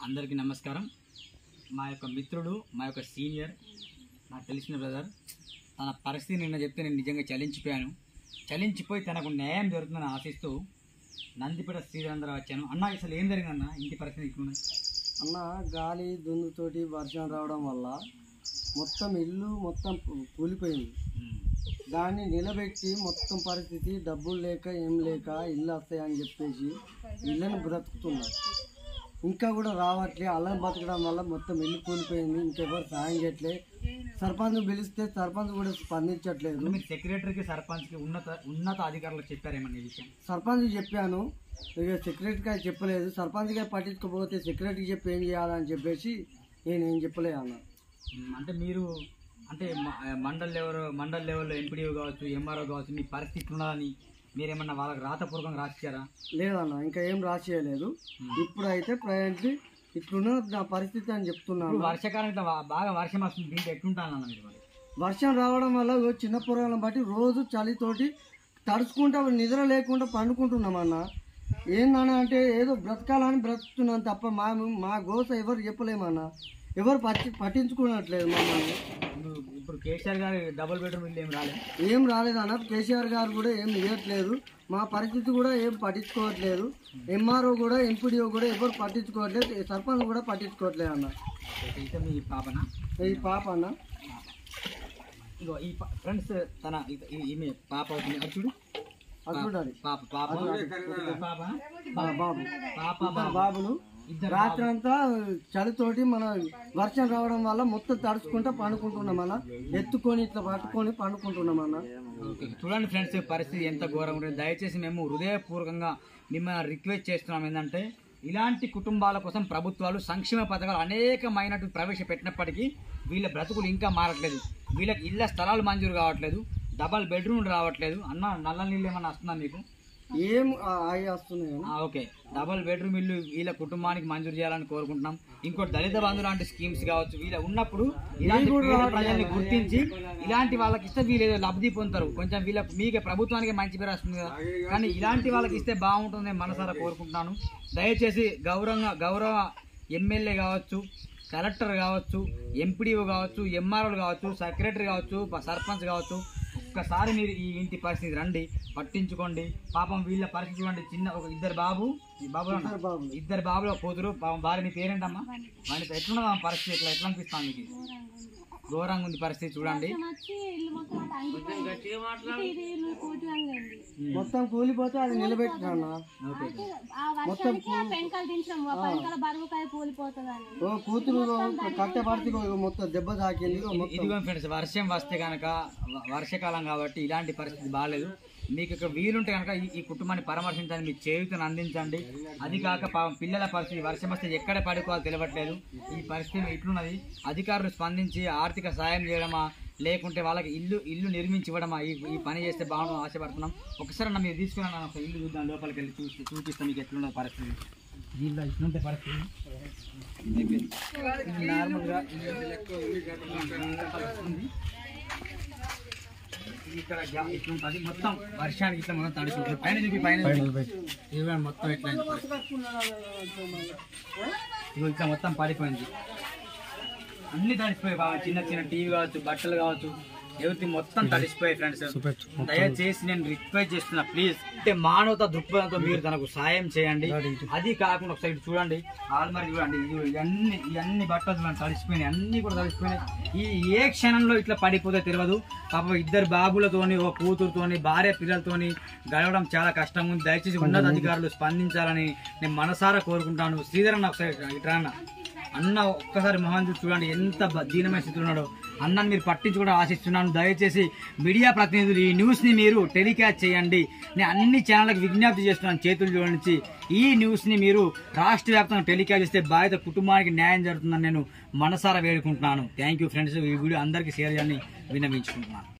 అందరికీ నమస్కారం మా యొక్క మిత్రుడు మా యొక్క సీనియర్ నాకు తెలిసిన బ్రదర్ తన పరిస్థితి నిన్న చెప్తే నేను నిజంగా చలించిపోయాను చలించిపోయి తనకు న్యాయం జరుగుతుందని ఆశిస్తూ నందిపేట శ్రీధరంధ్ర వచ్చాను అన్న అసలు ఏం జరిగిందన్న ఇంటి పరిస్థితి ఇట్లున్నది అన్న గాలి దున్నుతోటి వర్షం రావడం వల్ల మొత్తం ఇల్లు మొత్తం కూలిపోయింది దాన్ని నిలబెట్టి మొత్తం పరిస్థితి డబ్బులు లేక ఏం లేక ఇల్లు వస్తాయని చెప్పేసి ఇళ్ళని బ్రతుకుతున్నారు ఇంకా కూడా రావట్లే అలా బతకడం వల్ల మొత్తం ఇల్లు కూలిపోయింది ఇంకెవరు సాయం చేయట్లే సర్పంచ్ పిలిస్తే సర్పంచ్ కూడా స్పందించట్లేదు మీరు సెక్రటరీకి సర్పంచ్కి ఉన్నత ఉన్నత అధికారులకు చెప్పారేమన్నా ఈ విషయం సర్పంచ్ చెప్పాను ఇక సెక్రటరీ గారు చెప్పలేదు సర్పంచ్ గారు పట్టించుకోకపోతే సెక్రటరీకి చెప్పి ఏం చేయాలని చెప్పేసి నేను ఏం చెప్పలేదు అన్న మ్, అంటే మీరు అంటే మ- మండల్ లెవెల్ మండల్ లెవెల్లో ఎంపీడీఓ కావచ్చు ఎంఆర్ఓ కావచ్చు మీ పరిస్థితి ఇట్లున్నదని మీరేమన్నా వాళ్ళకి రాతపూర్వకంగా రాసిచ్చారా లేదన్న ఇంకా ఏం రాసియలేదు ఇప్పుడు అయితే ప్రజెంట్లీ ఇట్లున్న నా పరిస్థితి అని చెప్తున్నాను ఇప్పుడు వర్షాకాలం ఇట్లా వా- బాగా వర్షం వస్తుంది దీంట్లో ఎట్లుంటానన్న మీరు మరి వర్షం రావడం వల్ల ఇగో చిన్న పొరలను బట్టి రోజు చలితోటి తడుచుకుంటా నిద్ర లేకుండా పండుకుంటున్నామన్న ఏందన్న అంటే ఏదో బ్రతకాలని బ్రతుకుతున్నాం తప్ప మా మా గోస ఎవరు చెప్పలేమన్నా ఎవరు పట్టి పట్టించుకున్నట్లేదు మమ్మల్ని ఇప్పుడు ఇప్పుడు కేసీఆర్ గారు డబుల్ బెడ్రూమ్ ఇల్లు ఏం రాలేదు ఏం రాలేదన్న కేసీఆర్ గారు కూడా ఏం ఇవ్వట్లేదు మా పరిస్థితి కూడా ఏం పట్టించుకోవట్లేదు ఎంఆర్ఓ కూడా ఎంపీడీఓ కూడా ఎవరు పట్టించుకోవట్లేదు సర్పంచ్ కూడా పట్టించుకోవట్లేదు అన్న అయితే మీ పాపన ఈ పాప అన్న ఇగో ఈ ఫ్రెండ్స్ తన ఇ- ఈ- ఈమె పాప అవుతుంది అది చూడు అది చూడాలి పాప పాప పాప ఆ బాబు పాప ఇద్దరు బాబు బాబులు ఇద్దరు రాత్రి అంతా చలితోటి మన వర్షం రావడం వల్ల మొత్తం తడుచుకుంటా పండుకుంటున్నాం అన్న ఎత్తుకొని ఇట్లా పట్టుకొని పండుకుంటున్నాం అన్న ఓకే. చూడండి ఫ్రెండ్స్ పరిస్థితి ఎంత ఘోరంగా ఉంటుంది దయచేసి మేము హృదయపూర్వకంగా మిమ్మల్ని రిక్వెస్ట్ చేస్తున్నాం ఏంటంటే ఇలాంటి కుటుంబాల కోసం ప్రభుత్వాలు సంక్షేమ పథకాలు అనేకమైనటువంటి ప్రవేశపెట్టినప్పటికీ వీళ్ళ బ్రతుకులు ఇంకా మారట్లేదు వీళ్ళకి ఇళ్ళ స్థలాలు మంజూరు కావట్లేదు డబల్ బెడ్రూమ్ రావట్లేదు అన్న నల్ల నీళ్ళు ఏమన్నా వస్తుందా మీకు ఏం అవి వస్తున్నాయి అన్న. ఆ, ఓకే డబల్ బెడ్రూమ్ ఇల్లు వీళ్ళ కుటుంబానికి మంజూరు చేయాలని కోరుకుంటున్నాం ఇంకోటి దళిత బంధు లాంటి స్కీమ్స్ కావచ్చు వీళ్ళ ఉన్నప్పుడు ఇలాంటి పేద ప్రజల్ని గుర్తించి ఇలాంటి వాళ్ళకి ఇస్తే వీళ్ళు ఏదో లబ్ధి పొందుతారు కొంచెం వీళ్ళ మీకే ప్రభుత్వానికి మంచి పేరు వస్తుంది కదా కానీ ఇలాంటి వాళ్ళకి ఇస్తే బాగుంటుంది మనసారా కోరుకుంటున్నాను దయచేసి గౌరవంగా గౌరవ ఎమ్మెల్యే కావచ్చు కలెక్టర్ కావచ్చు ఎంపీడీఓ కావచ్చు ఎంఆర్ఓలు కావచ్చు సెక్రటరీ కావచ్చు ప- సర్పంచ్ కావచ్చు ఒక్కసారి మీరు ఈ ఇంటి పరిస్థితి రండి పట్టించుకోండి పాపం వీళ్ళ పరిస్థితి చూడండి చిన్న ఒక ఇద్దరు బాబు ఈ బాబు ఇద్దరు బాబులు ఇద్దరు బాబుల కూతురు పాపం భార్య నీ పేరేంటమ్మా వాడికి ఎట్లున్నది ఆమె పరిస్థితి ఎట్లా ఎట్లా అనిపిస్తుంది మీకు ఘోరంగా ఉంది పరిస్థితి చూడండి మొత్తం కూలిపోతే అది నిలబెట్టినా ఓకే పెంకలు దించడం పెంకల బరువు కాయ కూలిపోతుందని ఓ కూతురు కట్టె పడితే ఇగో మొత్తం దెబ్బ తాకింది ఇగో మొత్తం ఇదిగో ఫ్రెండ్స్ వర్షం వస్తే కనుక వ- వర్షాకాలం కాబట్టి ఇలాంటి పరిస్థితి బాగాలేదు మీకు ఇక్కడ వీలుంటే కనుక ఈ- ఈ కుటుంబాన్ని పరామర్శించండి మీ చేయుతను అందించండి అది కాక పాపం పిల్లల పరిస్థితి వర్షం వస్తే ఎక్కడ పడుకోవాలో తెలియట్లేదు ఈ పరిస్థితి ఇట్లున్నది అధికారులు స్పందించి ఆర్థిక సాయం చేయడమా లేకుంటే వాళ్ళకి ఇల్లు ఇల్లు నిర్మించి ఇవ్వడమా ఈ ఈ పని చేస్తే బాగుంటుంది ఆశపడుతున్నాం ఒకసారి అన్న మీరు తీసుకుని అన్న ఒక ఇల్లు చూద్దాం లోపలికి వెళ్ళి చూసి చూపిస్తాం మీకు ఎట్లున్నది పరిస్థితి వీళ్ళ ఇట్లుంటే పరిస్థితి ఇది నార్మల్గా ఉంది. ఇది ఇక్కడ జా- ఇట్లా ఉంటుంది మొత్తం వర్షానికి ఇట్లా మొత్తం తడిసి పైన చూపి పైన చూపి. ఇది కూడా మొత్తం ఇట్లా అయింది పరిస్థితి. ఇగో ఇట్లా మొత్తం పడిపోయింది అన్ని తడిసిపోయాయి బాగా చిన్న చిన్న టీవీ కావచ్చు బట్టలు కావచ్చు ఎవరికి మొత్తం తడిసిపోయాయి ఫ్రెండ్స్ దయచేసి నేను రిక్వెస్ట్ చేస్తున్నా ప్లీజ్ అంటే మానవత దృక్పథంతో మీరు తనకు సాయం చేయండి అది కాకుండా ఒకసారి ఇటు చూడండి ఆల్మరి చూడండి ఇది ఇవన్నీ ఇవన్నీ బట్టలు చూడండి తడిసిపోయినాయి అన్ని కూడా తడిసిపోయినాయి ఈ ఏ క్షణంలో ఇట్లా పడిపోతే తెలియదు పాపం ఇద్దరు బాబులతోని ఒక కూతురుతోని భార్య పిల్లలతోని గడవడం చాలా కష్టంగా ఉంది దయచేసి ఉన్నత అధికారులు స్పందించాలని నేను మనసారా కోరుకుంటాను శ్రీధరన్ ఒకసారి ఇట్రా అన్న అన్న ఒక్కసారి మొహం చూసి చూడండి ఎంత బ- దీనమైన స్థితిలో ఉన్నాడో అన్నని మీరు పట్టించుకోవడం ఆశిస్తున్నాను దయచేసి మీడియా ప్రతినిధులు ఈ న్యూస్ని మీరు టెలికాస్ట్ చేయండి నేను అన్ని ఛానళ్ళకి విజ్ఞప్తి చేస్తున్నాను చేతులు జోడించి ఈ న్యూస్ని మీరు రాష్ట్ర వ్యాప్తంగా టెలికాస్ట్ చేస్తే బాధిత కుటుంబానికి న్యాయం జరుగుతుందని నేను మనసారా వేడుకుంటున్నాను థ్యాంక్ యూ ఫ్రెండ్స్ ఈ వీడియో అందరికీ షేర్ చేయాలని విన్నవించుకుంటున్నాను